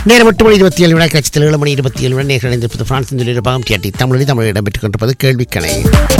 நேரம் எட்டு மணி இருபத்தி ஏழு விழா கட்சியில் ஏழு மணி இருபத்தி ஏழு விழா நேர்கள் இணைந்திருப்பது பிரான்சின் தொழில்நுட்பம் டிஆர்டி தமிழில் தமிழ் இடம்பெற்றுக் கொண்டிருப்பது கேள்விக்கணை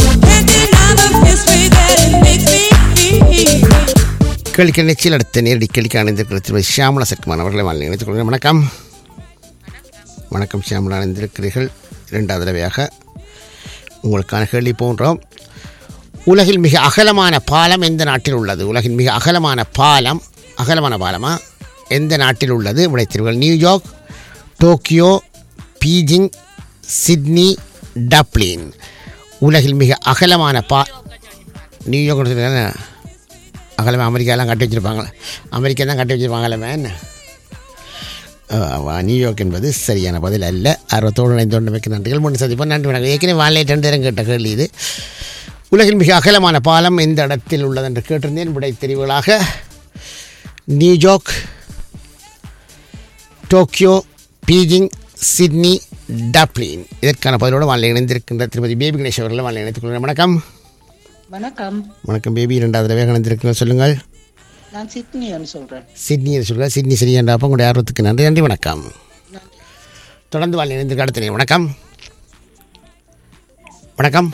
கேள்விக்கணை நிச்சயில் அடுத்த நேரடி கேள்விக்கு அணிந்திருக்கிற திருமதி ஷியாமலா சக்மான் அவர்களை வாழ்ந்து இணைத்துக் கொள்கிறேன் வணக்கம் வணக்கம் ஷியாமலா அணிந்திருக்கிறீர்கள் இரண்டாவது தடவையாக உங்களுக்கான கேள்வி போன்றோம் உலகில் மிக அகலமான பாலம் எந்த நாட்டில் உள்ளது உலகின் மிக அகலமான பாலம் அகலமான பாலமா எந்த நாட்டில் உள்ளது விடைத்தீர்கள் New York Tokyo Beijing Sydney Dublin உலகில் மிக அகலமான பா நியூயார்க் அகலமாக அமெரிக்காலாம் கட்டி வச்சுருப்பாங்க அமெரிக்கா தான் கட்டி வச்சுருப்பாங்களே என்ன ஆ, நியூயார்க் என்பது சரியான பதில் அல்ல அறுபத்தோடு இணைந்தோண்டு மிக்க நன்றிகள் முன் சந்திப்போம் நன்றி வணக்கம் ஏற்கனவே வானிலை ரெண்டு நேரம் கேட்ட கேள்வி இது உலகில் மிக அகலமான பாலம் எந்த இடத்தில் உள்ளது என்று கேட்டிருந்தேன் விடை தெரிவுகளாக New York Tokyo Beijing Sydney Dublin இதற்கான பதிலோடு வானிலை இணைந்திருக்கின்ற திருமதி பேபி கணேஷ் அவர்களை வானிலை இணைத்துக் கொள்கிறேன் வணக்கம் வணக்கம் வணக்கம் பேபி இரண்டாவது தடவை இணைந்திருக்கிறேன் சொல்லுங்கள் நான் சிட்னின்னு சொல்றேன் சிட்னி என்று சொல்கிறார் சிட்னி சரியாண்டா அப்போ உங்களுடைய ஆர்வத்துக்கு நன்றி நன்றி வணக்கம் தொடர்ந்து வாழ் இணைந்திருக்க அடுத்த நேரம். வணக்கம் வணக்கம்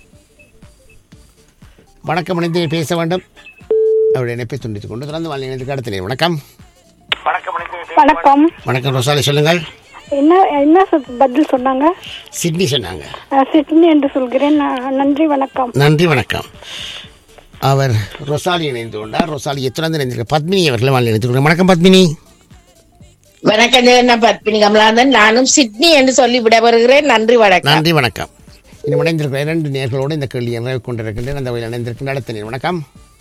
வணக்கம் இணைந்து பேச வேண்டும் அவருடைய இணைப்பை துண்டித்துக் கொண்டு தொடர்ந்து வாழ் இணைந்திருக்க அடுத்த நேரம். வணக்கம் வணக்கம் வணக்கம் ரோசாலி சொல்லுங்கள் என்ன என்ன சொ- பதில் சொன்னாங்க சிட்னி சொன்னாங்க அஹ், சிட்னி என்று சொல்கிறேன் ந- நன்றி வணக்கம் நன்றி வணக்கம் அவர் ரொசாலி இணைந்து கொண்டார் ரொசாலியை தொடர்ந்து இணைந்திருக்க பத்மினி அவர்களை வாழ் இணைத்துக் கொள்கிறேன் வணக்கம் பத்மினி வணக்கம் நான் பத்மினி கமலாந்தன் நானும் சிட்னி என்று சொல்லி விட வருகிறேன் நன்றி வணக்கம் நன்றி வணக்கம் இன்னும் இணைந்திருக்கிற இரண்டு நேர்களோடு இந்த கேள்வியை நிறைவு கொண்டிருக்கின்றேன் அந்த வகையில் இணைந்திருக்கின்ற அடுத்த நேர் வணக்கம்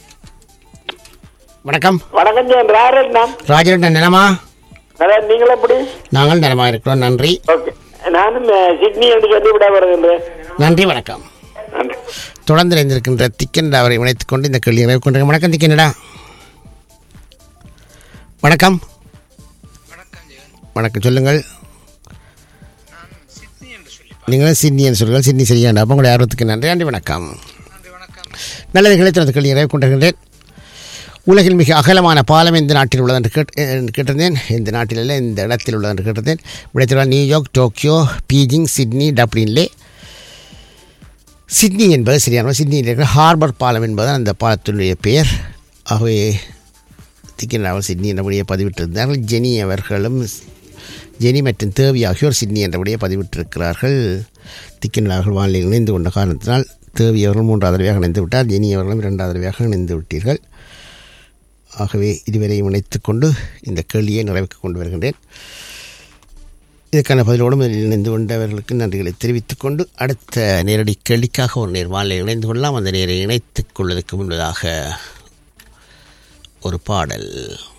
வணக்கம் வணக்கம் ஜெயன் ராரட்னம் ராஜரட்டன் நிலமா அதான் நீங்கள் எப்படி நாங்கள் நலமாக இருக்கிறோம் நன்றி ஓகே நானும் அஹ், சிட்னி என்று சொல்லி விட வருகின்றேன் நன்றி வணக்கம் நன்றி தொடர்ந்து இணைந்திருக்கின்ற திக்கன் அவரை இணைத்துக் கொண்டு இந்த கேள்வியை நிறைவு கொண்டிருக்க வணக்கம் திக்கனடா வணக்கம் வணக்கம் சொல்லுங்கள் நீங்களும் சிட்னின்னு சொல்லுங்கள் சிட்னி சரியாண்டா அப்போ உங்களுடைய ஆர்வத்துக்கு நன்றி நன்றி வணக்கம் நல்லது கிடைத்த கேள்வி நிறைவு கொண்டிருக்கின்றேன் உலகில் மிக அகலமான பாலம் எந்த நாட்டில் உள்ளது என்று கேட் என்று கேட்டிருந்தேன் இந்த நாட்டில் இல்லை இந்த இடத்தில் உள்ளது என்று கேட்டிருந்தேன் விடைத்திருவார் நியூயார்க் டோக்கியோ பீஜிங் சிட்னி டப்ளின்லே சிட்னி என்பது சரியான சிட்னியில் இருக்கிற ஹார்பர் பாலம் என்பது அந்த பாலத்தினுடைய பெயர் ஆகவே திக்கினாமல் சிட்னி என்றபடியே பதிவிட்டிருந்தார்கள் ஜெனி அவர்களும் ஜெனி மற்றும் தேவி ஆகியோர் சிட்னி என்றபடியே பதிவிட்டிருக்கிறார்கள் திக்கின் அவர்கள் வானிலையில் இணைந்து கொண்ட காரணத்தினால் தேவி அவர்கள் மூன்றாவது தடவையாக இணைந்து விட்டார் ஜெனி அவர்களும் இரண்டாவது தடவையாக இணைந்து விட்டீர்கள் ஆகவே இதுவரையும் இணைத்துக் கொண்டு இந்த கேள்வியை நிறைவுக்கு கொண்டு வருகின்றேன் இதுக்கான பதிலோடு முதலில் இணைந்து கொண்டவர்களுக்கு நன்றிகளை தெரிவித்துக் கொண்டு அடுத்த நேரடி கேள்விக்காக ஒரு நேர் வானிலை இணைந்து கொள்ளலாம் அந்த நேரை இணைத்துக் கொள்வதற்கு முன்பதாக ஒரு பாடல்